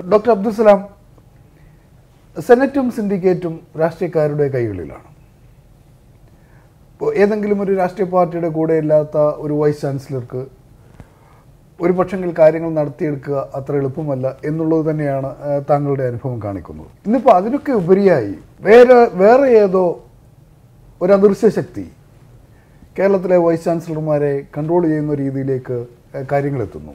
Doctor Abdul സലാം സെനറ്റും സിൻഡിക്കേറ്റും രാഷ്ട്രീയക്കാരുടെ കൈകളിലാണ് ഇപ്പോൾ ഏതെങ്കിലും ഒരു രാഷ്ട്രീയ പാർട്ടിയുടെ കൂടെ ഇല്ലാത്ത ഒരു വൈസ് ചാൻസലർക്ക് ഒരു പക്ഷെങ്കിൽ കാര്യങ്ങൾ നടത്തിയെടുക്കുക അത്ര എളുപ്പമല്ല എന്നുള്ളത് തന്നെയാണ് ആ, താങ്കളുടെ അനുഭവം കാണിക്കുന്നത് ഇന്നിപ്പോൾ അതിനൊക്കെ ഉപരിയായി വേറെ വേറെ ഏതോ ഒരു അദൃശ്യ ശക്തി കേരളത്തിലെ വൈസ് ചാൻസലർമാരെ കൺട്രോൾ ചെയ്യുന്ന രീതിയിലേക്ക് ആ, കാര്യങ്ങളെത്തുന്നു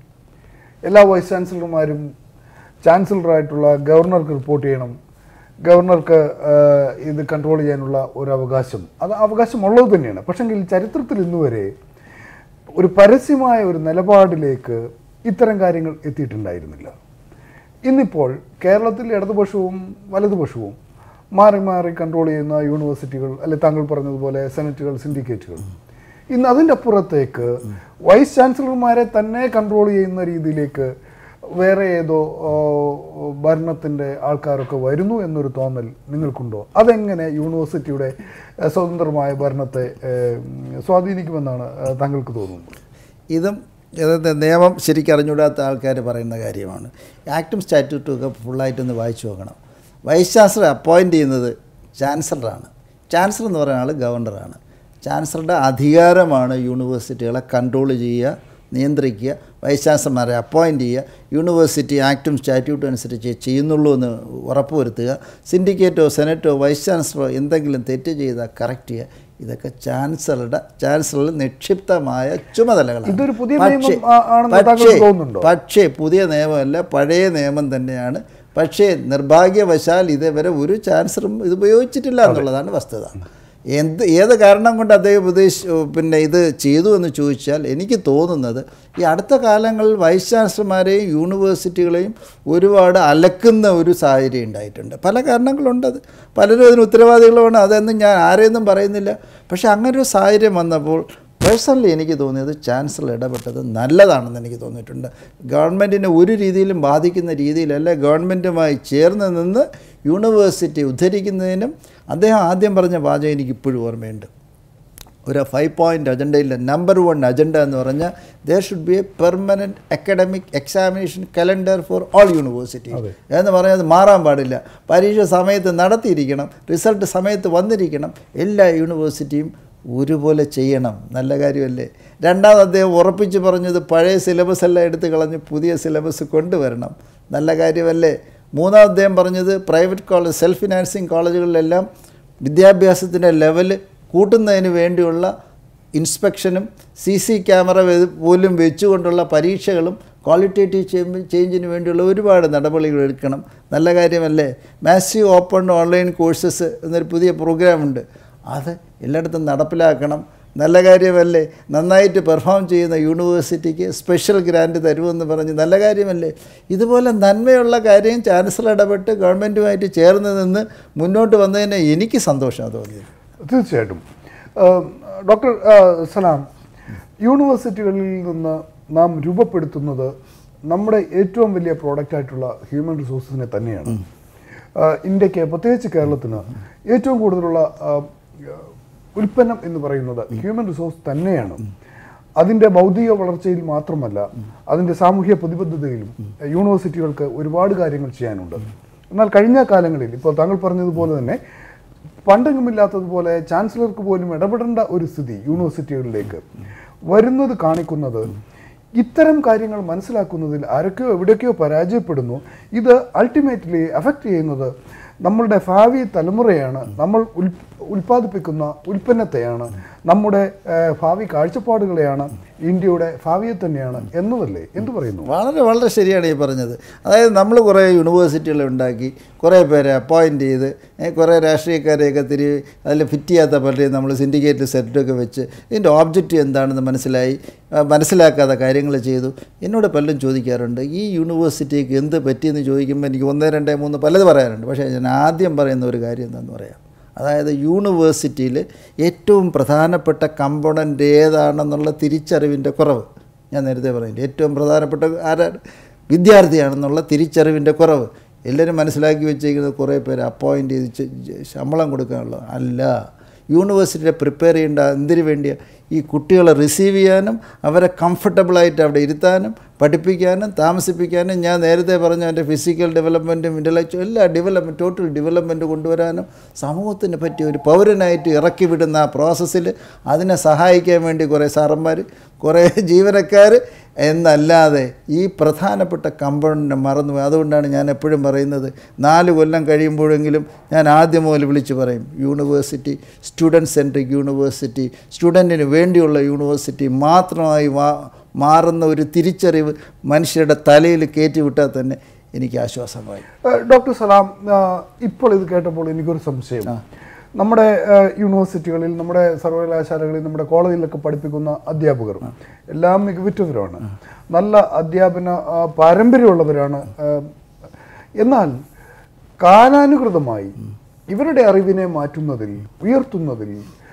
എല്ലാ വൈസ് ചാൻസലർമാരും ചാൻസലറായിട്ടുള്ള ഗവർണർക്ക് റിപ്പോർട്ട് ചെയ്യണം ഗവർണർക്ക് ആ, ഇത് കൺട്രോൾ ചെയ്യാനുള്ള ഒരു അവകാശം അത് അവകാശമുള്ളത് തന്നെയാണ് പക്ഷെങ്കിൽ ചരിത്രത്തിൽ ഇന്നുവരെ ഒരു പരസ്യമായ ഒരു നിലപാടിലേക്ക് ഇത്തരം കാര്യങ്ങൾ എത്തിയിട്ടുണ്ടായിരുന്നില്ല ഇന്നിപ്പോൾ കേരളത്തിൽ ഇടതുപക്ഷവും വലതുപക്ഷവും മാറി മാറി കൺട്രോൾ ചെയ്യുന്ന യൂണിവേഴ്സിറ്റികൾ അല്ലെ താങ്കൾ പറഞ്ഞതുപോലെ സെനറ്റുകൾ സിൻഡിക്കേറ്റുകൾ ഇന്ന് അതിൻ്റെ അപ്പുറത്തേക്ക് വൈസ് ചാൻസലർമാരെ തന്നെ കൺട്രോൾ ചെയ്യുന്ന രീതിയിലേക്ക് വേറെ ഏതോ ഓ, ഭരണത്തിൻ്റെ ആൾക്കാരൊക്കെ വരുന്നു എന്നൊരു തോന്നൽ നിങ്ങൾക്കുണ്ടോ അതെങ്ങനെ യൂണിവേഴ്സിറ്റിയുടെ ഏഹ്, സ്വതന്ത്രമായ ഭരണത്തെ ഏഹ്, സ്വാധീനിക്കുമെന്നാണ് ഏഹ്, താങ്കൾക്ക് തോന്നുന്നത് ഇതും ഇത് നിയമം ശരിക്കും അറിഞ്ഞുകൂടാത്ത ആൾക്കാർ പറയുന്ന കാര്യമാണ് ആക്ടും സ്റ്റാറ്റ്യൂട്ടും ഒക്കെ ഫുള്ളായിട്ടൊന്ന് വായിച്ചു നോക്കണം വൈസ് ചാൻസലർ അപ്പോയിൻ്റ് ചെയ്യുന്നത് ചാൻസലറാണ് ചാൻസലർ എന്ന് പറയുന്ന ആൾ ഗവർണറാണ് ചാൻസലറുടെ അധികാരമാണ് യൂണിവേഴ്സിറ്റികളെ കൺട്രോൾ ചെയ്യുക നിയന്ത്രിക്കുക വൈസ് ചാൻസലർമാരെ അപ്പോയിൻ്റ് ചെയ്യുക യൂണിവേഴ്സിറ്റി ആക്ടും സ്റ്റാറ്റ്യൂട്ടും അനുസരിച്ച് ചെയ്യുന്നുള്ളൂ എന്ന് ഉറപ്പുവരുത്തുക സിൻഡിക്കേറ്റോ സെനറ്റോ വൈസ് ചാൻസലറോ എന്തെങ്കിലും തെറ്റ് ചെയ്താൽ കറക്റ്റ് ചെയ്യുക ഇതൊക്കെ ചാൻസലറുടെ ചാൻസലറിൽ നിക്ഷിപ്തമായ ചുമതലകളാണ് ഇതൊരു പുതിയ പക്ഷേ- നിയമം ആ- ആണെന്ന് താങ്കൾക്ക് പക്ഷേ- തോന്നുന്നുണ്ടോ? പക്ഷേ പുതിയ നിയമമല്ല പഴയ നിയമം തന്നെയാണ് പക്ഷേ നിർഭാഗ്യവശാൽ ഇതേവരെ ഒരു ചാൻസലറും ഇത് ഉപയോഗിച്ചിട്ടില്ല എന്നുള്ളതാണ് വസ്തുത എന്ത് ഏത് കാരണം കൊണ്ട് അദ്ദേഹം ഉപദേശി പിന്നെ ഇത് ചെയ്തു എന്ന് ചോദിച്ചാൽ എനിക്ക് തോന്നുന്നത് ഈ അടുത്ത കാലങ്ങളിൽ വൈസ് ചാൻസലർമാരെയും യൂണിവേഴ്സിറ്റികളെയും ഒരുപാട് അലക്കുന്ന ഒരു സാഹചര്യം ഉണ്ടായിട്ടുണ്ട് പല കാരണങ്ങളുണ്ടത് പലരും അതിന് ഉത്തരവാദികളുമാണ് അതൊന്നും ഞാൻ ആരെയൊന്നും പറയുന്നില്ല പക്ഷേ അങ്ങനെ ഒരു സാഹചര്യം വന്നപ്പോൾ പേഴ്സണലി എനിക്ക് തോന്നിയത് ചാൻസലർ ഇടപെട്ടത് നല്ലതാണെന്ന് എനിക്ക് തോന്നിയിട്ടുണ്ട് ഗവൺമെൻറ്റിനെ ഒരു രീതിയിലും ബാധിക്കുന്ന രീതിയിലല്ല ഗവൺമെൻറ്റുമായി ചേർന്ന് നിന്ന് യൂണിവേഴ്സിറ്റി ഉദ്ധരിക്കുന്നതിനും അദ്ദേഹം ആദ്യം പറഞ്ഞ വാചകം എനിക്ക് ഇപ്പോഴും ഓർമ്മയുണ്ട് ഒരു ഫൈവ് പോയിൻ്റ് അജണ്ടയിലെ നമ്പർ വൺ അജണ്ട എന്ന് പറഞ്ഞാൽ there should be a permanent academic examination calendar for all university എന്ന് പറഞ്ഞാൽ അത് മാറാൻ പാടില്ല പരീക്ഷ സമയത്ത് നടത്തിയിരിക്കണം റിസൾട്ട് സമയത്ത് വന്നിരിക്കണം എല്ലാ യൂണിവേഴ്സിറ്റിയും ഒരുപോലെ ചെയ്യണം നല്ല കാര്യമല്ലേ രണ്ടാമത് അദ്ദേഹം ഉറപ്പിച്ച് പറഞ്ഞത് പഴയ സിലബസ് എല്ലാം എടുത്ത് കളഞ്ഞ് പുതിയ സിലബസ് കൊണ്ടുവരണം നല്ല കാര്യമല്ലേ മൂന്നാമത് അദ്ദേഹം പറഞ്ഞത് പ്രൈവറ്റ് കോളേജ് സെൽഫ് ഫിനാൻസിങ് കോളേജുകളിലെല്ലാം വിദ്യാഭ്യാസത്തിൻ്റെ ലെവൽ കൂട്ടുന്നതിന് വേണ്ടിയുള്ള ഇൻസ്പെക്ഷനും സി സി ക്യാമറ വെ- പോലും വെച്ചുകൊണ്ടുള്ള പരീക്ഷകളും ക്വാളിറ്റേറ്റീവ് ചേഞ്ചിന് വേണ്ടിയുള്ള ഒരുപാട് നടപടികൾ എടുക്കണം നല്ല കാര്യമല്ലേ മാസീവ് ഓപ്പൺ ഓൺലൈൻ കോഴ്സസ് എന്നൊരു പുതിയ പ്രോഗ്രാമുണ്ട് അത് എല്ലായിടത്തും നടപ്പിലാക്കണം നല്ല കാര്യമല്ലേ നന്നായിട്ട് പെർഫോം ചെയ്യുന്ന യൂണിവേഴ്സിറ്റിക്ക് സ്പെഷ്യൽ ഗ്രാൻറ്റ് തരുമെന്ന് പറഞ്ഞ് നല്ല കാര്യമല്ലേ ഇതുപോലെ നന്മയുള്ള കാര്യം ചാൻസലർ ഇടപെട്ട് ഗവൺമെൻറ്റുമായിട്ട് ചേർന്ന് നിന്ന് മുന്നോട്ട് വന്നതിന് എനിക്ക് സന്തോഷമാണ് തോന്നിയത് തീർച്ചയായിട്ടും ഏഹ്, ഡോക്ടർ ഏഹ്, സലാം യൂണിവേഴ്സിറ്റികളിൽ നിന്ന് നാം രൂപപ്പെടുത്തുന്നത് നമ്മുടെ ഏറ്റവും വലിയ പ്രോഡക്റ്റ് ആയിട്ടുള്ള ഹ്യൂമൻ റിസോഴ്സസിനെ തന്നെയാണ് ഏഹ്, ഇന്ത്യക്ക് പ്രത്യേകിച്ച് കേരളത്തിന് ഏറ്റവും കൂടുതലുള്ള ഏഹ്, ഉൽപ്പന്നം എന്ന് പറയുന്നത് ഹ്യൂമൻ റിസോഴ്സ് തന്നെയാണ് അതിൻ്റെ ഭൗതിക വളർച്ചയിൽ മാത്രമല്ല അതിൻ്റെ സാമൂഹ്യ പ്രതിബദ്ധതയിലും ഏഹ്, യൂണിവേഴ്സിറ്റികൾക്ക് ഒരുപാട് കാര്യങ്ങൾ ചെയ്യാനുണ്ട് എന്നാൽ കഴിഞ്ഞ കാലങ്ങളിൽ ഇപ്പോൾ താങ്കൾ പറഞ്ഞതുപോലെ തന്നെ പണ്ടെങ്ങുമില്ലാത്തതുപോലെ ചാൻസലർക്ക് പോലും ഇടപെടേണ്ട ഒരു സ്ഥിതി യൂണിവേഴ്സിറ്റികളിലേക്ക് വരുന്നത് കാണിക്കുന്നത് ഇത്തരം കാര്യങ്ങൾ മനസ്സിലാക്കുന്നതിൽ ആരൊക്കെയോ എവിടെയൊക്കെയോ പരാജയപ്പെടുന്നു ഇത് അൾട്ടിമേറ്റ്ലി അഫക്റ്റ് ചെയ്യുന്നത് നമ്മളുടെ ഭാവി തലമുറയാണ് നമ്മൾ ഉൽ ഉൽപ്പാദിപ്പിക്കുന്ന ഉൽപ്പന്നത്തെയാണ് നമ്മുടെ ഏഹ്, ഭാവി കാഴ്ചപ്പാടുകളെയാണ് ഇന്ത്യയുടെ ഭാവിയെ തന്നെയാണ് എന്നതല്ലേ എന്തു പറയുന്നു വളരെ വളരെ ശരിയാണ് ഈ പറഞ്ഞത് അതായത് നമ്മൾ കുറേ യൂണിവേഴ്സിറ്റികൾ ഉണ്ടാക്കി കുറേ പേരെ അപ്പോയിൻ്റ് ചെയ്ത് ഏ, കുറേ രാഷ്ട്രീയക്കാരെയൊക്കെ തിരി അതിൽ ഫിറ്റ് ചെയ്യാത്ത പലരെയും നമ്മൾ സിൻഡിക്കേറ്റ് സെറ്റൊക്കെ വെച്ച് ഇതിൻ്റെ ഓബ്ജക്റ്റ് എന്താണെന്ന് മനസ്സിലായി ആ, മനസ്സിലാക്കാത്ത കാര്യങ്ങൾ ചെയ്തു എന്നോട് പലരും ചോദിക്കാറുണ്ട് ഈ യൂണിവേഴ്സിറ്റിക്ക് എന്ത് പറ്റിയെന്ന് ചോദിക്കുമ്പോൾ എനിക്ക് ഒന്ന് രണ്ട് മൂന്ന് പലത് പറയാനുണ്ട് പക്ഷേ ഞാൻ ആദ്യം പറയുന്ന ഒരു കാര്യം എന്താണെന്ന് പറയാം അതായത് യൂണിവേഴ്സിറ്റിയിൽ ഏറ്റവും പ്രധാനപ്പെട്ട കമ്പോണൻ്റ് ഏതാണെന്നുള്ള തിരിച്ചറിവിൻ്റെ കുറവ് ഞാൻ നേരത്തെ പറഞ്ഞില്ല ഏറ്റവും പ്രധാനപ്പെട്ട ആരാണ് വിദ്യാർത്ഥിയാണെന്നുള്ള തിരിച്ചറിവിൻ്റെ കുറവ് എല്ലാവരും മനസ്സിലാക്കി വെച്ചിരിക്കുന്നത് കുറേ പേര് അപ്പോയിൻ്റ് ചെയ്ത് ചെ- ചെ- ശമ്പളം കൊടുക്കാനുള്ള അല്ല യൂണിവേഴ്സിറ്റിയെ പ്രിപ്പയർ ചെയ്യേണ്ട എന്തിനു വേണ്ടിയാണ് ഈ കുട്ടികളെ റിസീവ് ചെയ്യാനും അവരെ കംഫർട്ടബിളായിട്ട് അവിടെ ഇരുത്താനും പഠിപ്പിക്കാനും താമസിപ്പിക്കാനും ഞാൻ നേരത്തെ പറഞ്ഞ എൻ്റെ ഫിസിക്കൽ ഡെവലപ്മെൻറ്റും ഇൻ്റലക്ച്വൽ എല്ലാ ഡെവലപ്മെൻറ്റ് ടോട്ടൽ ഡെവലപ്മെൻറ്റ് കൊണ്ടുവരാനും സമൂഹത്തിന് പറ്റിയ ഒരു പൗരനായിട്ട് ഇറക്കി വിടുന്ന ആ പ്രോസസ്സിൽ അതിനെ സഹായിക്കാൻ വേണ്ടി കുറേ സാറന്മാർ കുറേ ജീവനക്കാർ എന്നല്ലാതെ ഈ പ്രധാനപ്പെട്ട കമ്പൗണ്ടിനെ മറന്നുപോയി അതുകൊണ്ടാണ് ഞാൻ എപ്പോഴും പറയുന്നത് നാല് കൊല്ലം കഴിയുമ്പോഴെങ്കിലും ഞാൻ ആദ്യം മുതൽ വിളിച്ച് പറയും യൂണിവേഴ്സിറ്റി സ്റ്റുഡൻറ്റ് സെൻട്രിക് യൂണിവേഴ്സിറ്റി സ്റ്റുഡൻറ്റിന് വേണ്ടിയുള്ള യൂണിവേഴ്സിറ്റി മാത്രമായി മാ മാറുന്ന ഒരു തിരിച്ചറിവ് മനുഷ്യരുടെ തലയിൽ കയറ്റിവിട്ടാൽ തന്നെ എനിക്ക് ആശ്വാസമായി ഏഹ് ഡോക്ടർ സലാം ആഹ് ഇപ്പോൾ ഇത് കേട്ടപ്പോൾ എനിക്കൊരു സംശയം നമ്മുടെ ഏഹ് യൂണിവേഴ്സിറ്റികളിൽ നമ്മുടെ സർവകലാശാലകളിൽ നമ്മുടെ കോളേജിലൊക്കെ പഠിപ്പിക്കുന്ന അധ്യാപകർ എല്ലാം മികവുറ്റവരാണ് നല്ല അധ്യാപന ആ, പാരമ്പര്യമുള്ളവരാണ് ഏഹ് എന്നാൽ കാലാനുകൃതമായി ഇവരുടെ അറിവിനെ മാറ്റുന്നതിൽ ഉയർത്തുന്നതിൽ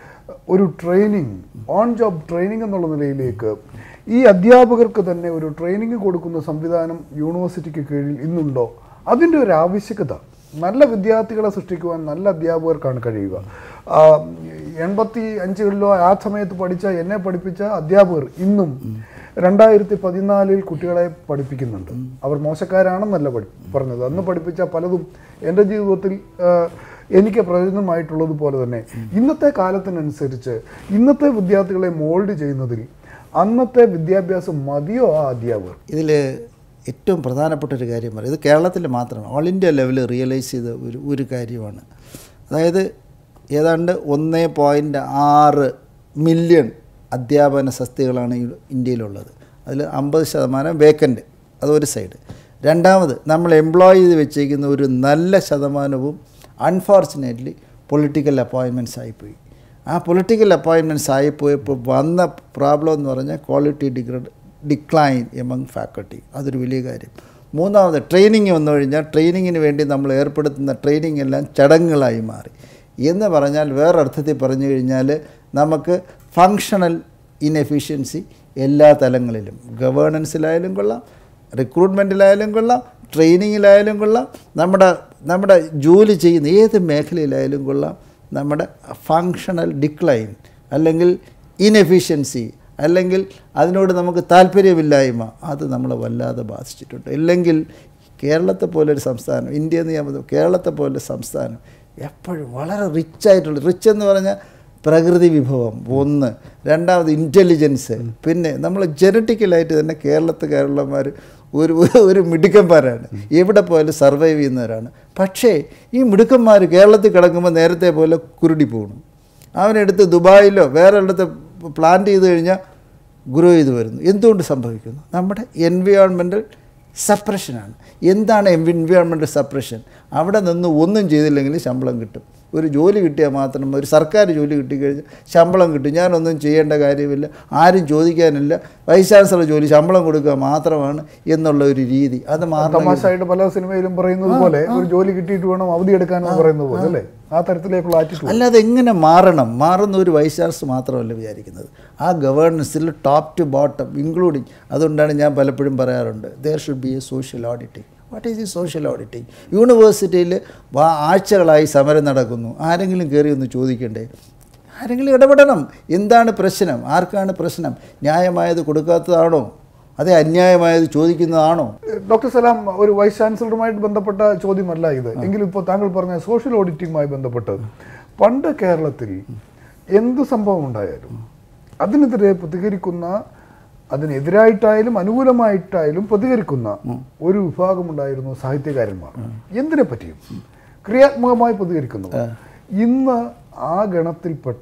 ഒരു ട്രെയിനിങ് ഓൺ ജോബ് ട്രെയിനിങ് എന്നുള്ള നിലയിലേക്ക് ഈ അധ്യാപകർക്ക് തന്നെ ഒരു ട്രെയിനിങ് കൊടുക്കുന്ന സംവിധാനം യൂണിവേഴ്സിറ്റിക്ക് കീഴിൽ ഇന്നുണ്ടോ അതിൻ്റെ ഒരു ആവശ്യകത നല്ല വിദ്യാർത്ഥികളെ സൃഷ്ടിക്കുവാൻ നല്ല അധ്യാപകർക്കാണ് കഴിയുക ആ, എൺപത്തി അഞ്ചുകളിലോ ആ സമയത്ത് പഠിച്ച എന്നെ പഠിപ്പിച്ച അധ്യാപകർ ഇന്നും രണ്ടായിരത്തി പതിനാലിൽ കുട്ടികളെ പഠിപ്പിക്കുന്നുണ്ട് അവർ മോശക്കാരാണെന്നല്ല പഠി പറഞ്ഞത് അന്ന് പഠിപ്പിച്ച പലതും എൻ്റെ ജീവിതത്തിൽ ആ, എനിക്ക് പ്രയോജനമായിട്ടുള്ളതുപോലെ തന്നെ ഇന്നത്തെ കാലത്തിനനുസരിച്ച് ഇന്നത്തെ വിദ്യാർത്ഥികളെ മോൾഡ് ചെയ്യുന്നതിൽ അന്നത്തെ വിദ്യാഭ്യാസം മതിയോ ആ അധ്യാപകർ ഇതിൽ ഏറ്റവും പ്രധാനപ്പെട്ട ഒരു കാര്യം പറയും ഇത് കേരളത്തിൽ മാത്രമാണ് ഓൾ ഇന്ത്യ ലെവലിൽ റിയലൈസ് ചെയ്ത ഒരു ഒരു കാര്യമാണ് അതായത് ഏതാണ്ട് ഒന്ന് പോയിൻ്റ് ആറ് മില്യൺ അധ്യാപന സസ്തികളാണ് ഈ ഇന്ത്യയിലുള്ളത് അതിൽ അമ്പത് ശതമാനം വേക്കൻ്റ് അതൊരു സൈഡ് രണ്ടാമത് നമ്മൾ എംപ്ലോയ് ചെയ്ത് വെച്ചേക്കുന്ന ഒരു നല്ല ശതമാനവും അൺഫോർച്ചുനേറ്റ്ലി പൊളിറ്റിക്കൽ അപ്പോയിൻമെൻറ്റ്സ് ആയിപ്പോയി ആ പൊളിറ്റിക്കൽ അപ്പോയിൻമെൻറ്റ്സ് ആയിപ്പോയപ്പോൾ വന്ന പ്രോബ്ലം എന്ന് പറഞ്ഞാൽ quality degrade decline among faculty അതൊരു വലിയ കാര്യം മൂന്നാമത് ട്രെയിനിങ് വന്നു കഴിഞ്ഞാൽ ട്രെയിനിങ്ങിന് വേണ്ടി നമ്മൾ ഏർപ്പെടുത്തുന്ന ട്രെയിനിങ് എല്ലാം ചടങ്ങുകളായി മാറി എന്ന് പറഞ്ഞാൽ വേറൊരർത്ഥത്തിൽ പറഞ്ഞു കഴിഞ്ഞാൽ നമുക്ക് ഫങ്ഷണൽ ഇൻഎഫിഷ്യൻസി എല്ലാ തലങ്ങളിലും ഗവേണൻസിലായാലും കൊള്ളാം റിക്രൂട്ട്മെൻറ്റിലായാലും കൊള്ളാം ട്രെയിനിങ്ങിലായാലും കൊള്ളാം നമ്മുടെ നമ്മുടെ ജോലി ചെയ്യുന്ന ഏത് മേഖലയിലായാലും കൊള്ളാം നമ്മുടെ ഫങ്ഷണൽ ഡിക്ലൈൻ അല്ലെങ്കിൽ ഇൻഎഫിഷ്യൻസി അല്ലെങ്കിൽ അതിനോട് നമുക്ക് താല്പര്യമില്ലായ്മ അത് നമ്മളെ വല്ലാതെ ബാധിച്ചിട്ടുണ്ട് ഇല്ലെങ്കിൽ കേരളത്തെ പോലൊരു സംസ്ഥാനം ഇന്ത്യ എന്ന് ഞാൻ പറഞ്ഞു കേരളത്തെ പോലെ സംസ്ഥാനം എപ്പോഴും വളരെ റിച്ചായിട്ടുള്ള റിച്ച് എന്ന് പറഞ്ഞാൽ പ്രകൃതി വിഭവം ഒന്ന് രണ്ടാമത് ഇൻ്റലിജൻസ് പിന്നെ നമ്മൾ ജനറ്റിക്കലായിട്ട് തന്നെ കേരളത്തുകാരുള്ളമാർ ഒരു ഒരു മിടുക്കന്മാരാണ് എവിടെ പോയാലും സർവൈവ് ചെയ്യുന്നവരാണ് പക്ഷേ ഈ മിടുക്കന്മാർ കേരളത്തിൽ കിടക്കുമ്പോൾ നേരത്തെ പോലെ കുരുടി പോകണം അവനെടുത്ത് ദുബായിലോ വേറെ ഇടത്ത് പ്ലാന്റ് ചെയ്ത് കഴിഞ്ഞാൽ ഗ്രോ ചെയ്ത് വരുന്നു എന്തുകൊണ്ട് സംഭവിക്കുന്നു നമ്മുടെ എൻവയോൺമെൻറ്റൽ സപ്രഷനാണ് എന്താണ് എൻവയോൺമെൻറ്റൽ സപ്രഷൻ അവിടെ നിന്ന് ഒന്നും ചെയ്തില്ലെങ്കിൽ ശമ്പളം കിട്ടും ഒരു ജോലി കിട്ടിയാൽ മാത്രം ഒരു സർക്കാർ ജോലി കിട്ടിക്കഴിഞ്ഞാൽ ശമ്പളം കിട്ടും ഞാനൊന്നും ചെയ്യേണ്ട കാര്യമില്ല ആരും ചോദിക്കാനില്ല വൈസ് ചാൻസലർ ജോലി ശമ്പളം കൊടുക്കുക മാത്രമാണ് എന്നുള്ള ഒരു രീതി അത് മാറണം തമാശയായിട്ട് പല സിനിമയിലും പറയുന്നത് പോലെ ഒരു ജോലി കിട്ടിയിട്ട് വേണം അവധി എടുക്കാനെന്ന് പറയുന്നത് പോലെ അല്ലേ ആ തരത്തിലേക്കുള്ള ആറ്റിറ്റ്യൂഡ് അല്ലാതെ എങ്ങനെ മാറണം മാറുന്ന ഒരു വൈസ് ചാൻസലർ മാത്രമല്ല വിചാരിക്കുന്നത് ആ ഗവേണൻസിൽ ടോപ്പ് ടു ബോട്ടം ഇൻക്ലൂഡിങ് അതുകൊണ്ടാണ് ഞാൻ പലപ്പോഴും പറയാറുണ്ട് there should be a social auditing what is ഈ സോഷ്യൽ ഓഡിറ്റിംഗ് യൂണിവേഴ്സിറ്റിയിൽ ആഴ്ചകളായി സമരം നടക്കുന്നു ആരെങ്കിലും കയറി ഒന്ന് ചോദിക്കണ്ടേ ആരെങ്കിലും ഇടപെടണം എന്താണ് പ്രശ്നം ആർക്കാണ് പ്രശ്നം ന്യായമായത് കൊടുക്കാത്തതാണോ അതെ അന്യായമായത് ചോദിക്കുന്നതാണോ ഡോക്ടർ സലാം ഒരു വൈസ് ചാൻസലറുമായിട്ട് ബന്ധപ്പെട്ട ചോദ്യമല്ല ഇത് എങ്കിലും ഇപ്പോൾ താങ്കൾ പറഞ്ഞ സോഷ്യൽ ഓഡിറ്റിംഗുമായി ബന്ധപ്പെട്ട് പണ്ട് കേരളത്തിൽ എന്ത് സംഭവം ഉണ്ടായാലും അതിനെതിരെ പ്രതികരിക്കുന്ന അതിനെതിരായിട്ടായാലും അനുകൂലമായിട്ടായാലും പ്രതികരിക്കുന്ന ഒരു വിഭാഗമുണ്ടായിരുന്നു സാഹിത്യകാരന്മാർ എന്തിനെ പറ്റിയും ക്രിയാത്മകമായി പ്രതികരിക്കുന്നവർ ഇന്ന് ആ ഗണത്തിൽപ്പെട്ട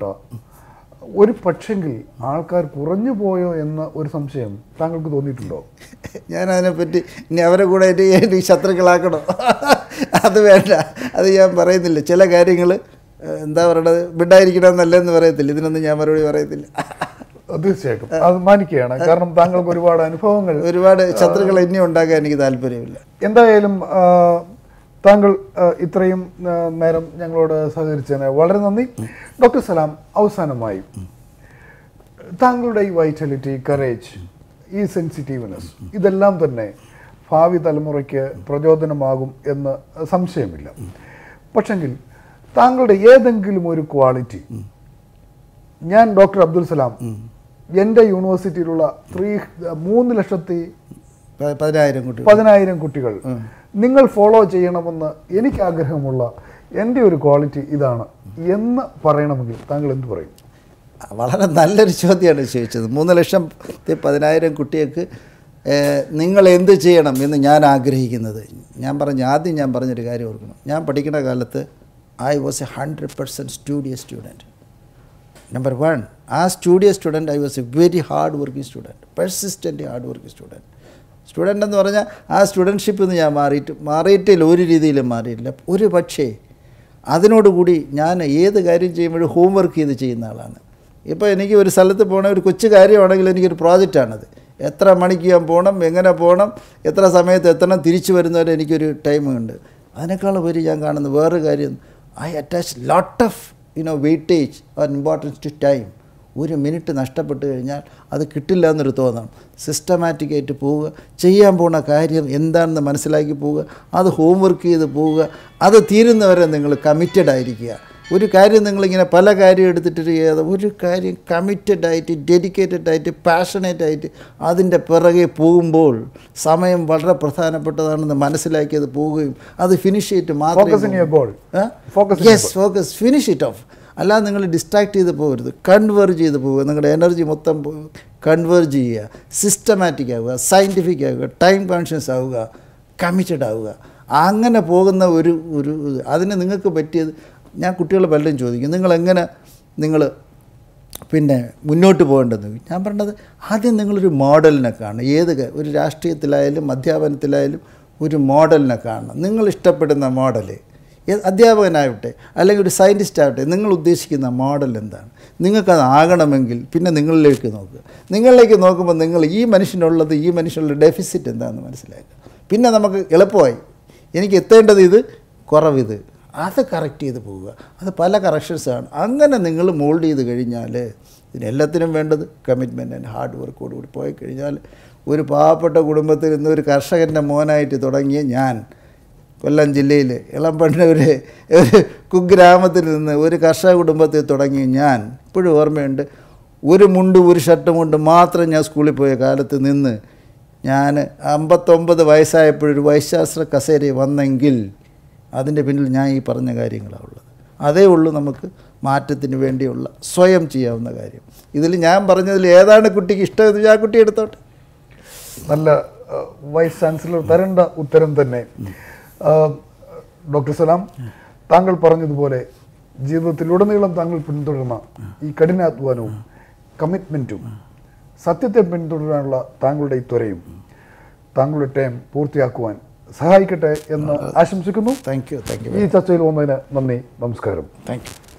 ഒരു പക്ഷെങ്കിൽ ആൾക്കാർ കുറഞ്ഞു പോയോ എന്ന ഒരു സംശയം താങ്കൾക്ക് തോന്നിയിട്ടുണ്ടോ ഞാൻ അതിനെപ്പറ്റി ഇനി അവരെ കൂടെ എൻ്റെ എൻ്റെ ശത്രുക്കളാക്കണോ അത് വേണ്ട അത് ഞാൻ പറയുന്നില്ല ചില കാര്യങ്ങൾ എന്താ പറയണത് വിടായിരിക്കണമെന്നല്ലെന്ന് പറയത്തില്ല ഇതിനൊന്നും ഞാൻ മറുപടി പറയത്തില്ല തീർച്ചയായിട്ടും അത് മാനിക്കുകയാണ് കാരണം താങ്കൾക്ക് ഒരുപാട് അനുഭവങ്ങൾ ഒരുപാട് ശത്രുക്കൾ ഇനി ഉണ്ടാക്കാൻ എനിക്ക് താല്പര്യമില്ല എന്തായാലും ആ, താങ്കൾ ആ, ഇത്രയും ആ, നേരം ഞങ്ങളോട് സഹകരിച്ചതിന് വളരെ നന്ദി ഡോക്ടർ സലാം അവസാനമായി താങ്കളുടെ ഈ വൈറ്റാലിറ്റി കറേജ് ഈ സെൻസിറ്റീവ്നെസ് ഇതെല്ലാം തന്നെ ഭാവി തലമുറയ്ക്ക് പ്രചോദനമാകും എന്ന് സംശയമില്ല പക്ഷെങ്കിൽ താങ്കളുടെ ഏതെങ്കിലും ഒരു ക്വാളിറ്റി ഞാൻ ഡോക്ടർ അബ്ദുൽ സലാം എൻ്റെ യൂണിവേഴ്സിറ്റിയിലുള്ള ത്രീ മൂന്ന് ലക്ഷത്തി പ- പതിനായിരം കുട്ടികൾ പതിനായിരം കുട്ടികൾ നിങ്ങൾ ഫോളോ ചെയ്യണമെന്ന് എനിക്ക് ആഗ്രഹമുള്ള എൻ്റെ ഒരു ക്വാളിറ്റി ഇതാണ് എന്ന് പറയണമെങ്കിൽ താങ്കൾ എന്ത് പറയും വളരെ നല്ലൊരു ചോദ്യമാണ് ചോദിച്ചത് മൂന്ന് ലക്ഷത്തി പതിനായിരം കുട്ടികൾക്ക് ഏഹ്, നിങ്ങൾ എന്ത് ചെയ്യണം എന്ന് ഞാൻ ആഗ്രഹിക്കുന്നത് ഞാൻ പറഞ്ഞ ആദ്യം ഞാൻ പറഞ്ഞൊരു കാര്യം ഓർക്കണം ഞാൻ പഠിക്കുന്ന കാലത്ത് I was a hundred percent studio student number one ആ studio student I was a very hard working student persistent hard working student student എന്ന് പറഞ്ഞാൽ ആ സ്റ്റുഡൻഷിപ്പിൽ നിന്ന് ഞാൻ മാറിയിട്ട് മാറിയിട്ടില്ല ഒരു രീതിയിലും മാറിയിട്ടില്ല ഒരു പക്ഷേ അതിനോടുകൂടി ഞാൻ ഏത് കാര്യം ചെയ്യുമ്പോഴും ഹോംവർക്ക് ചെയ്ത് ചെയ്യുന്ന ആളാണ് ഇപ്പോൾ എനിക്ക് ഒരു സ്ഥലത്ത് പോകണ ഒരു കൊച്ചു കാര്യമാണെങ്കിൽ എനിക്കൊരു പ്രോജക്റ്റാണത് എത്ര മണിക്ക് ഞാൻ പോകണം എങ്ങനെ പോകണം എത്ര സമയത്ത് എത്തണം തിരിച്ചു വരുന്നവരെ എനിക്കൊരു ടൈം ഉണ്ട് അതിനേക്കാൾ ഉപരി ഞാൻ കാണുന്ന വേറൊരു കാര്യം I attach lot of you know weightage or importance to time ഒരു മിനിറ്റ് നഷ്ടപ്പെട്ട് കഴിഞ്ഞാൽ അത് കിട്ടില്ല എന്നൊരു തോന്നണം സിസ്റ്റമാറ്റിക്കായിട്ട് പോവുക ചെയ്യാൻ പോണ കാര്യം എന്താണെന്ന് മനസ്സിലാക്കി പോവുക അത് ഹോംവർക്ക് ചെയ്ത് പോവുക അത് തീരുന്നവരെ നിങ്ങൾ കമ്മിറ്റഡ് ആയിരിക്കുക ഒരു കാര്യം നിങ്ങളിങ്ങനെ പല കാര്യം എടുത്തിട്ട് ചെയ്യാതെ ഒരു കാര്യം കമ്മിറ്റഡ് ആയിട്ട് ഡെഡിക്കേറ്റഡ് ആയിട്ട് പാഷനേറ്റ് ആയിട്ട് അതിൻ്റെ പിറകെ പോകുമ്പോൾ സമയം വളരെ പ്രധാനപ്പെട്ടതാണെന്ന് മനസ്സിലാക്കിയത് പോവുകയും അത് ഫിനിഷ് ചെയ്തിട്ട് Focus in your goal. Focus in your yes focus finish it off അല്ലാതെ നിങ്ങൾ ഡിസ്ട്രാക്ട് ചെയ്ത് പോകരുത് കൺവേർജ് ചെയ്ത് പോവുക നിങ്ങളുടെ എനർജി മൊത്തം കൺവേർജ് ചെയ്യുക സിസ്റ്റമാറ്റിക് ആവുക സയൻറ്റിഫിക് ആവുക ടൈം കോൺഷ്യസ് ആവുക കമ്മിറ്റഡ് ആവുക അങ്ങനെ പോകുന്ന ഒരു ഒരു ഇത്. അതിന് നിങ്ങൾക്ക് പറ്റിയത് ഞാൻ കുട്ടികൾ പലരും ചോദിക്കും നിങ്ങളെങ്ങനെ നിങ്ങൾ പിന്നെ മുന്നോട്ട് പോകേണ്ടത് ഞാൻ പറഞ്ഞത് ആദ്യം നിങ്ങളൊരു മോഡലിനെ കാണണം ഏത് ക- ഒരു രാഷ്ട്രീയത്തിലായാലും അധ്യാപനത്തിലായാലും ഒരു മോഡലിനെ കാണണം നിങ്ങൾ ഇഷ്ടപ്പെടുന്ന മോഡൽ അധ്യാപകനാവട്ടെ അല്ലെങ്കിൽ ഒരു സയൻറ്റിസ്റ്റ് ആവട്ടെ നിങ്ങൾ ഉദ്ദേശിക്കുന്ന മോഡൽ എന്താണ് നിങ്ങൾക്കത് ആകണമെങ്കിൽ പിന്നെ നിങ്ങളിലേക്ക് നോക്കുക നിങ്ങളിലേക്ക് നോക്കുമ്പോൾ നിങ്ങൾ ഈ മനുഷ്യനുള്ളത് ഈ മനുഷ്യനുള്ള ഡെഫിസിറ്റ് എന്താണെന്ന് മനസ്സിലാക്കുക പിന്നെ നമുക്ക് എളുപ്പമായി എനിക്ക് എത്തേണ്ടത് ഇത് കുറവിത് അത് കറക്റ്റ് ചെയ്ത് പോവുക അത് പല കറക്ഷൻസാണ് അങ്ങനെ നിങ്ങൾ മോൾഡ് ചെയ്ത് കഴിഞ്ഞാൽ ഇതിനെല്ലാത്തിനും വേണ്ടത് കമ്മിറ്റ്മെൻറ്റ് ആൻഡ് ഹാർഡ് വർക്കോട് കൂടി പോയി കഴിഞ്ഞാൽ ഒരു പാവപ്പെട്ട കുടുംബത്തിൽ നിന്ന് ഒരു കർഷകൻ്റെ മോനായിട്ട് തുടങ്ങിയ ഞാൻ കൊല്ലം ജില്ലയിൽ ഇളമ്പണ്ണ ഒരു ഒരു കുഗ്രാമത്തിൽ നിന്ന് ഒരു കർഷക കുടുംബത്തിൽ തുടങ്ങിയ ഞാൻ ഇപ്പോഴും ഓർമ്മയുണ്ട് ഒരു മുണ്ട് ഒരു ഷർട്ടും കൊണ്ട് മാത്രം ഞാൻ സ്കൂളിൽ പോയ കാലത്ത് നിന്ന് ഞാൻ അമ്പത്തൊമ്പത് വയസ്സായപ്പോഴൊരു വൈശാസ്ത്ര കസേര വന്നെങ്കിൽ അതിൻ്റെ പിന്നിൽ ഞാൻ ഈ പറഞ്ഞ കാര്യങ്ങളാണ് ഉള്ളത് അതേ ഉള്ളൂ നമുക്ക് മാറ്റത്തിന് വേണ്ടിയുള്ള സ്വയം ചെയ്യാവുന്ന കാര്യം ഇതിൽ ഞാൻ പറഞ്ഞതിൽ ഏതാണ് കുട്ടിക്ക് ഇഷ്ടമെന്ന് ഞാൻ കുട്ടി എടുത്തോട്ടെ നല്ല അഹ്, വൈസ് ചാൻസലർ തരേണ്ട ഉത്തരം തന്നെ ആഹ്, ഡോക്ടർ സലാം താങ്കൾ പറഞ്ഞതുപോലെ ജീവിതത്തിലുടനീളം താങ്കൾ പിന്തുടർന്ന ഈ കഠിനാധ്വാനവും കമ്മിറ്റ്മെൻറ്റും സത്യത്തെ പിന്തുടരാനുള്ള താങ്കളുടെ ഈ ത്വരയും താങ്കളുടെ ടൈം പൂർത്തിയാക്കുവാൻ സഹായിക്കട്ടെ എന്ന് ആശംസിക്കുന്നു താങ്ക് യു താങ്ക് യു ഈ ചർച്ചയിൽ വന്നതിന് നന്ദി നമസ്കാരം താങ്ക് യു